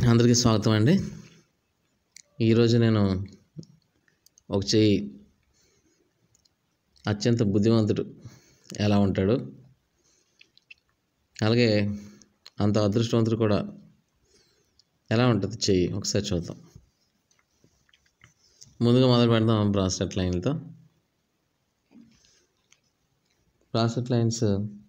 అందరికీ స్వాగతం అండి ఈరోజు నేను ఒక చెయ్యి అత్యంత బుద్ధిమంతుడు ఎలా ఉంటాడు అలాగే అంత అదృష్టవంతుడు కూడా ఎలా ఉంటుంది చెయ్యి ఒకసారి చూద్దాం ముందుగా మొదలు పెడదాం బ్రాస్లెట్ లైన్లతో బ్రాస్లెట్ లైన్స్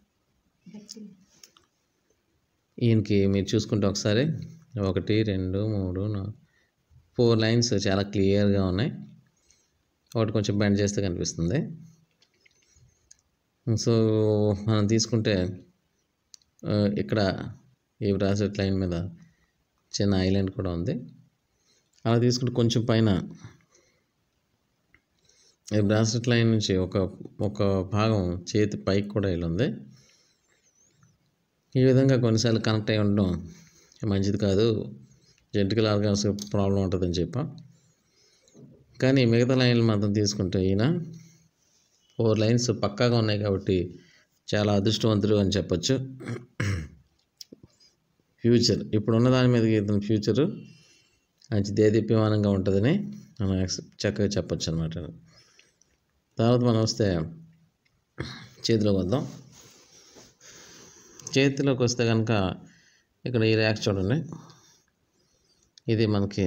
ఈయనకి మీరు చూసుకుంటే ఒకసారి ఒకటి రెండు మూడు నాలుగు ఫోర్ లైన్స్ చాలా క్లియర్గా ఉన్నాయి ఒకటి కొంచెం బెండ్ చేస్తే కనిపిస్తుంది సో మనం తీసుకుంటే ఆ, ఇక్కడ ఈ బ్రాసెట్ లైన్ మీద చిన్న ఐలాండ్ కూడా ఉంది అలా తీసుకుంటే కొంచెం పైన ఈ బ్రాసెట్ లైన్ నుంచి ఒక ఒక భాగం చేతి పైకి కూడా వెళ్ళి ఉంది ఈ విధంగా కొన్నిసార్లు కనెక్ట్ అయి ఉండడం మంచిది కాదు జెంటికల్ ఆర్గాన్స్ ప్రాబ్లం ఉంటుందని చెప్పాం కానీ మిగతా లైన్లు మాత్రం తీసుకుంటే ఈయన ఫోర్ లైన్స్ పక్కాగా ఉన్నాయి కాబట్టి చాలా అదృష్టవంతుడు అని చెప్పొచ్చు ఫ్యూచర్ ఇప్పుడున్న దాని మీద ఇతని ఫ్యూచరు మంచి దేదీప్యమానంగా ఉంటుందని మనం యాక్సెప్ట్ చక్కగా చెప్పొచ్చు అనమాట తర్వాత మనం వస్తే చేతిలోకి వద్దాం చేతిలోకి వస్తే కనుక ఇక్కడ ఈ ర్యాక్ చూడండి ఇది మనకి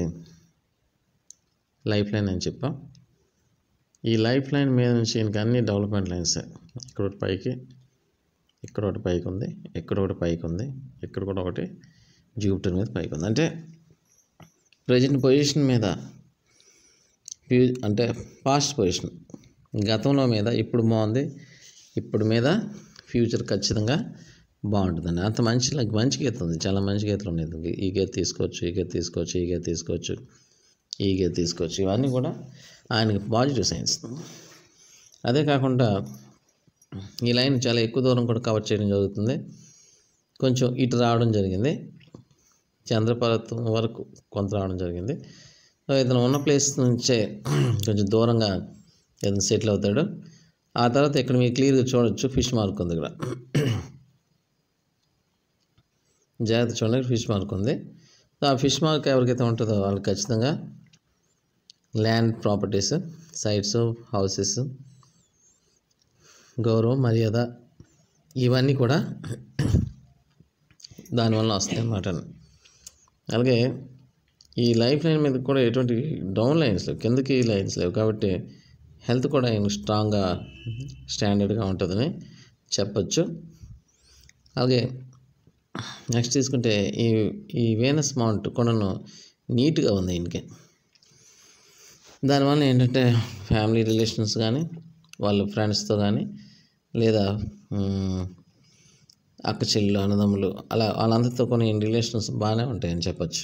లైఫ్ లైన్ అని చెప్పాం ఈ లైఫ్ లైన్ మీద నుంచి ఇంకా అన్ని డెవలప్మెంట్ లైన్స్ ఇక్కడ ఒకటి పైకి ఇక్కడ ఒకటి పైకి ఉంది ఇక్కడ ఒకటి పైకి ఉంది ఇక్కడ కూడా ఒకటి జూపిటర్ మీద పైకి ఉంది అంటే ప్రజెంట్ పొజిషన్ మీద ఫ్యూ అంటే పాస్ట్ పొజిషన్ గతంలో మీద ఇప్పుడు బాగుంది ఇప్పుడు మీద ఫ్యూచర్ ఖచ్చితంగా బాగుంటుందండి అంత మంచి మంచి గీత ఉంది చాలా మంచి గీతలు ఉన్నాయి ఈ గీత తీసుకోవచ్చు ఈ గీత తీసుకోవచ్చు ఈ గీత తీసుకోవచ్చు ఈ గీత తీసుకోవచ్చు ఇవన్నీ కూడా ఆయనకి పాజిటివ్ సైన్స్ అదే కాకుండా ఈ లైన్ చాలా ఎక్కువ దూరం కూడా కవర్ చేయడం జరుగుతుంది కొంచెం ఇటు రావడం జరిగింది చంద్రపర్వతం వరకు కొంత రావడం జరిగింది సో ఇతను ఉన్న ప్లేస్ నుంచే కొంచెం దూరంగా ఇతను సెటిల్ అవుతాడు ఆ తర్వాత ఇక్కడ మీరు క్లియర్గా చూడొచ్చు ఫిష్ మార్క్ ఉంది ఇక్కడ జాగ్రత్త చూడండి ఫిష్ మార్క్ ఉంది సో ఆ ఫిష్ మార్క్ ఎవరికైతే ఉంటుందో వాళ్ళకి ఖచ్చితంగా ల్యాండ్ ప్రాపర్టీస్ సైట్స్ హౌసెస్ గౌరవం మర్యాద ఇవన్నీ కూడా దానివల్ల వస్తాయి అన్నమాట అలాగే ఈ లైఫ్ లైన్ మీద కూడా ఎటువంటి డౌన్ లైన్స్ లేవు కిందకి లైన్స్ లేవు కాబట్టి హెల్త్ కూడా ఆయన స్ట్రాంగ్గా స్టాండర్డ్గా ఉంటుందని చెప్పచ్చు అలాగే నెక్స్ట్ తీసుకుంటే ఈ ఈ వేనస్ మౌంట్ కొనను నీట్గా ఉంది ఈయనకి దానివల్ల ఏంటంటే ఫ్యామిలీ రిలేషన్స్ కానీ వాళ్ళ ఫ్రెండ్స్తో కానీ లేదా మ్, అక్క చెల్లెలు అన్నదమ్ములు అలా వాళ్ళందరితో కొన్ని రిలేషన్స్ బాగానే ఉంటాయని చెప్పచ్చు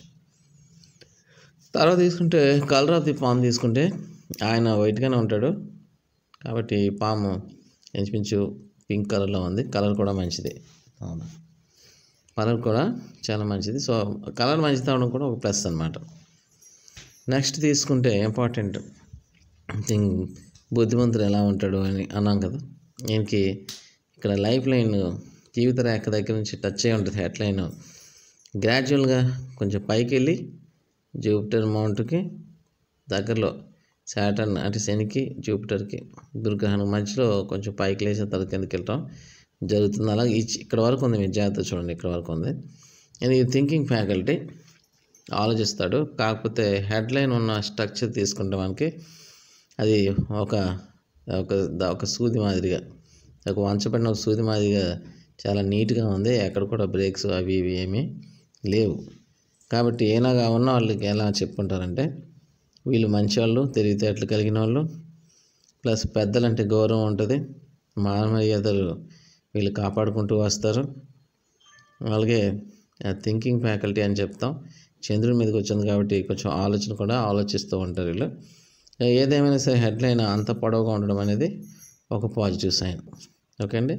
తర్వాత తీసుకుంటే కలర్ ఆఫ్ ది పామ్ తీసుకుంటే ఆయన వైట్గానే ఉంటాడు కాబట్టి ఈ పాము ఇంచుమించు పింక్ కలర్లో ఉంది కలర్ కూడా మంచిది అవును కలర్ కూడా చాలా మంచిది సో కలర్ మంచిది అవడం కూడా ఒక ప్లస్ అనమాట నెక్స్ట్ తీసుకుంటే ఇంపార్టెంట్ థింగ్ బుద్ధిమంతుడు ఎలా ఉంటాడు అని అన్నాం కదా దీనికి ఇక్కడ లైఫ్ లైన్ జీవిత రేఖ దగ్గర నుంచి టచ్ అయి ఉంటుంది హెడ్ లైన్ గ్రాడ్యువల్గా కొంచెం పైకి వెళ్ళి జూపిటర్ మౌంట్కి దగ్గరలో సాటర్న్ అంటే శనికి జూపిటర్కి గురుగ్రహణం మధ్యలో కొంచెం పైకి లేచిన తర్వాత కిందకి వెళ్ళటం జరుగుతుంది అలాగే ఈ- ఇక్కడ వరకు ఉంది మీరు జాగ్రత్త చూడండి ఇక్కడ వరకు ఉంది ఇది థింకింగ్ ఫ్యాకల్టీ ఆలోచిస్తాడు కాకపోతే హెడ్లైన్ ఉన్న స్ట్రక్చర్ తీసుకుంటే మనకి అది ఒక ఒక ద- ఒక సూది మాదిరిగా ఒక వంచబడిన ఒక సూది మాదిరిగా చాలా నీట్గా ఉంది ఎక్కడ కూడా బ్రేక్స్ అవి ఇవి ఏమీ లేవు కాబట్టి ఏలాగా ఉన్న వాళ్ళకి ఎలా చెప్పుకుంటారంటే వీళ్ళు మంచివాళ్ళు తెలివితేటలు కలిగిన వాళ్ళు ప్లస్ పెద్దలంటే గౌరవం ఉంటుంది మాన మర్యాదలు వీళ్ళు కాపాడుకుంటూ వస్తారు అలాగే థింకింగ్ ఫ్యాకల్టీ అని చెప్తాం చంద్రుడి మీదకి వచ్చింది కాబట్టి కొంచెం ఆలోచన కూడా ఆలోచిస్తూ ఉంటారు వీళ్ళు ఏదేమైనా సరే హెడ్లైన్ అంత పొడవుగా ఉండడం అనేది ఒక పాజిటివ్ సైన్ ఓకే అండి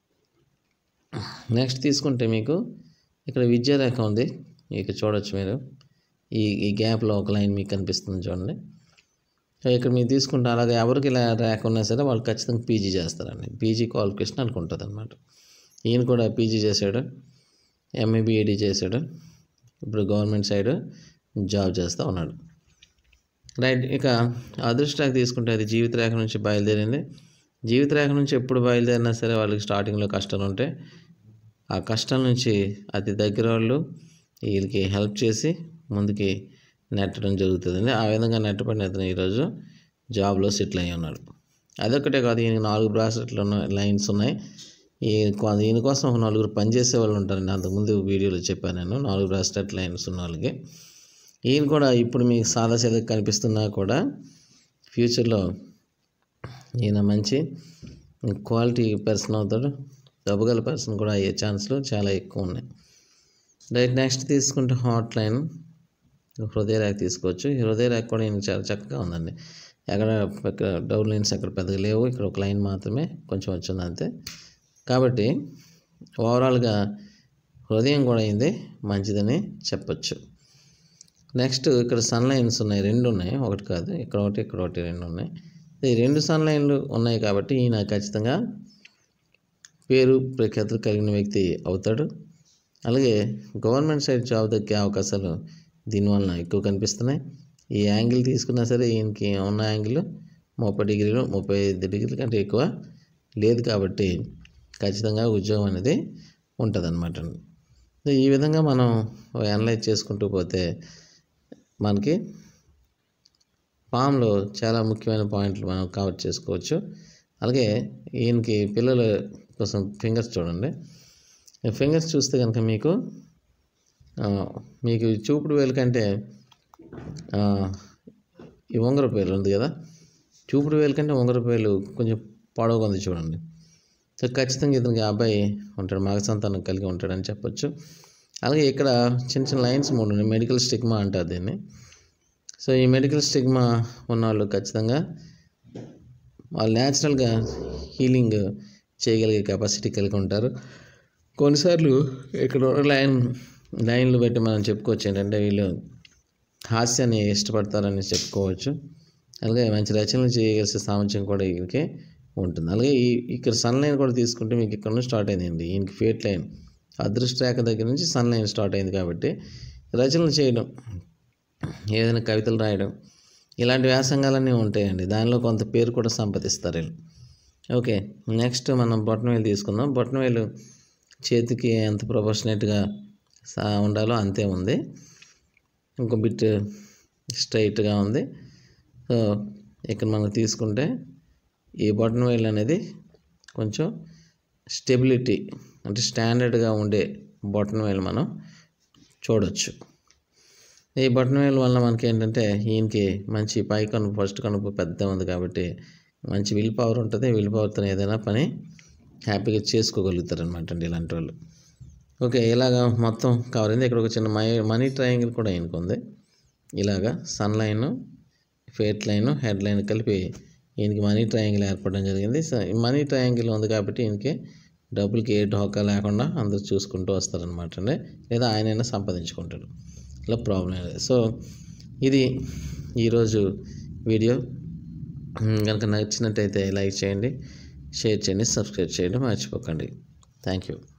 నెక్స్ట్ తీసుకుంటే మీకు ఇక్కడ విద్యారేఖ ఉంది ఇక చూడొచ్చు మీరు ఈ ఈ గ్యాప్లో ఒక లైన్ మీకు కనిపిస్తుంది చూడండి సో ఇక్కడ మీరు తీసుకుంటే అలాగే ఎవరికి ఇలా ర్యాక్ ఉన్నా సరే వాళ్ళు ఖచ్చితంగా పీజీ చేస్తారండి పీజీ క్వాలిఫికేషన్ వాళ్ళకి ఉంటుంది అనమాట ఈయన కూడా పీజీ చేశాడు ఎంఏ బీఏడీ చేశాడు ఇప్పుడు గవర్నమెంట్ సైడ్ జాబ్ చేస్తూ ఉన్నాడు రైట్ ఇక అదృష్ట రేఖ తీసుకుంటే అది జీవిత రేఖ నుంచి బయలుదేరింది జీవిత రేఖ నుంచి ఎప్పుడు బయలుదేరినా సరే వాళ్ళకి స్టార్టింగ్లో కష్టాలు ఉంటాయి ఆ కష్టం నుంచి అతి దగ్గర వాళ్ళు వీళ్ళకి హెల్ప్ చేసి ముందుకి నెట్టడం జరుగుతుంది ఆ విధంగా నెట్టబడిన అతను ఈరోజు జాబ్లో సెటిల్ అయ్యి ఉన్నాడు అదొక్కటే కాదు ఈయనకి నాలుగు బ్రాస్లెట్లు ఉన్న లైన్స్ ఉన్నాయి ఈ దీని కోసం ఒక నలుగురు పనిచేసే వాళ్ళు ఉంటారండి అంతకుముందు వీడియోలో చెప్పాను నేను నాలుగు బ్రాస్లెట్ లైన్స్ ఉన్న వాళ్ళకి ఈయన కూడా ఇప్పుడు మీకు సాదా సీదా కనిపిస్తున్నా కూడా ఫ్యూచర్లో ఈయన మంచి క్వాలిటీ పర్సన్ అవుతాడు డబ్బుగల పర్సన్ కూడా అయ్యే ఛాన్స్లు చాలా ఎక్కువ ఉన్నాయి రైట్ నెక్స్ట్ తీసుకుంటే హాట్ లైన్ హృదయ రేఖ తీసుకోవచ్చు ఈ హృదయ రేఖ కూడా ఈయన చాలా చక్కగా ఉందండి ఎక్కడ ఎక్కడ డౌన్ లైన్స్ ఎక్కడ పెద్దగా లేవు ఇక్కడ ఒక లైన్ మాత్రమే కొంచెం వచ్చింది అంతే కాబట్టి ఓవరాల్గా హృదయం కూడా అయింది మంచిదని చెప్పచ్చు నెక్స్ట్ ఇక్కడ సన్ లైన్స్ ఉన్నాయి రెండు ఉన్నాయి ఒకటి కాదు ఇక్కడ ఒకటి ఇక్కడ ఒకటి రెండు ఉన్నాయి ఈ రెండు సన్ లైన్లు ఉన్నాయి కాబట్టి ఈయన ఖచ్చితంగా పేరు ప్రఖ్యాతులు కలిగిన వ్యక్తి అవుతాడు అలాగే గవర్నమెంట్ సైడ్ జాబ్ దక్కే అవకాశాలు దీనివలన ఎక్కువ కనిపిస్తున్నాయి ఈ యాంగిల్ తీసుకున్నా సరే ఈయనకి ఉన్న యాంగిల్ ముప్పై డిగ్రీలు ముప్పై ఐదు డిగ్రీల కంటే ఎక్కువ లేదు కాబట్టి ఖచ్చితంగా ఉద్యోగం అనేది ఉంటుంది అనమాట ఈ విధంగా మనం అనలైజ్ చేసుకుంటూ పోతే మనకి పామ్లో చాలా ముఖ్యమైన పాయింట్లు మనం కవర్ చేసుకోవచ్చు అలాగే ఈయనకి పిల్లల కోసం ఫింగర్స్ చూడండి ఫింగర్స్ చూస్తే కనుక మీకు మీకు చూపుడు వేలు కంటే ఈ ఉంగరపు వేలు ఉంది కదా చూపుడు వేలు కంటే ఉంగరపు వేలు కొంచెం పొడవుగా ఉంది చూడండి సో ఖచ్చితంగా ఇతనికి అబ్బాయి ఉంటాడు మగ సంతానం కలిగి ఉంటాడని చెప్పొచ్చు అలాగే ఇక్కడ చిన్న చిన్న లైన్స్ మూడు ఉన్నాయి మెడికల్ స్టిగ్మా అంటారు దీన్ని సో ఈ మెడికల్ స్టిగ్మా ఉన్నవాళ్ళు ఖచ్చితంగా వాళ్ళు న్యాచురల్గా హీలింగ్ చేయగలిగే కెపాసిటీ కలిగి ఉంటారు కొన్నిసార్లు ఇక్కడ లైన్ లైన్లు బట్టి మనం చెప్పుకోవచ్చు ఏంటంటే వీళ్ళు హాస్యాన్ని ఇష్టపడతారని చెప్పుకోవచ్చు అలాగే మంచి రచనలు చేయగలిసే సామర్థ్యం కూడా వీళ్ళకి ఉంటుంది అలాగే ఈ ఇక్కడ సన్ లైన్ కూడా తీసుకుంటే మీకు ఇక్కడ నుంచి స్టార్ట్ అయిందండి ఈయనకి ఫేట్ లైన్ అదృష్ట రేఖ దగ్గర నుంచి సన్ లైన్ స్టార్ట్ అయింది కాబట్టి రచనలు చేయడం ఏదైనా కవితలు రాయడం ఇలాంటి వ్యాసంగాలన్నీ ఉంటాయండి దానిలో కొంత పేరు కూడా సంపాదిస్తారు వీళ్ళు ఓకే నెక్స్ట్ మనం బొట్టనవేలు తీసుకుందాం బొట్టనవేలు చేతికి ఎంత ప్రొఫెషనేట్గా ఉండాలో అంతే ఉంది ఇంకో బిట్ స్ట్రైట్గా ఉంది సో ఇక్కడ మనం తీసుకుంటే ఈ బటన్ వైల్ అనేది కొంచెం స్టెబిలిటీ అంటే స్టాండర్డ్గా ఉండే బటన్ వైల్ మనం చూడొచ్చు ఈ బటన్ వైల్ వల్ల మనకి ఏంటంటే ఈయనకి మంచి పై కనుపు ఫస్ట్ కనుపు పెద్ద ఉంది కాబట్టి మంచి విల్ పవర్ ఉంటుంది విల్ పవర్తో ఏదైనా పని హ్యాపీగా చేసుకోగలుగుతారు అనమాట అండి ఇలాంటి వాళ్ళు ఓకే ఇలాగ మొత్తం కవర్ అయింది ఇక్కడ ఒక చిన్న మై మనీ ట్రయాంగిల్ కూడా ఈయనకు ఉంది ఇలాగా sun line fate line head line కలిపి ఈయనకి మనీ ట్రయాంగిల్ ఏర్పడడం జరిగింది సో ఈ మనీ ట్రయాంగిల్ ఉంది కాబట్టి ఈయనకి డబ్బులకి ఏ ఢోకా లేకుండా అందరూ చూసుకుంటూ వస్తారనమాట అండి లేదా ఆయనైనా సంపాదించుకుంటాడు ఇలా ప్రాబ్లం లేదు సో ఇది ఈరోజు వీడియో కనుక నచ్చినట్టయితే లైక్ చేయండి షేర్ చేయండి సబ్స్క్రైబ్ చేయండి మర్చిపోకండి థ్యాంక్ యూ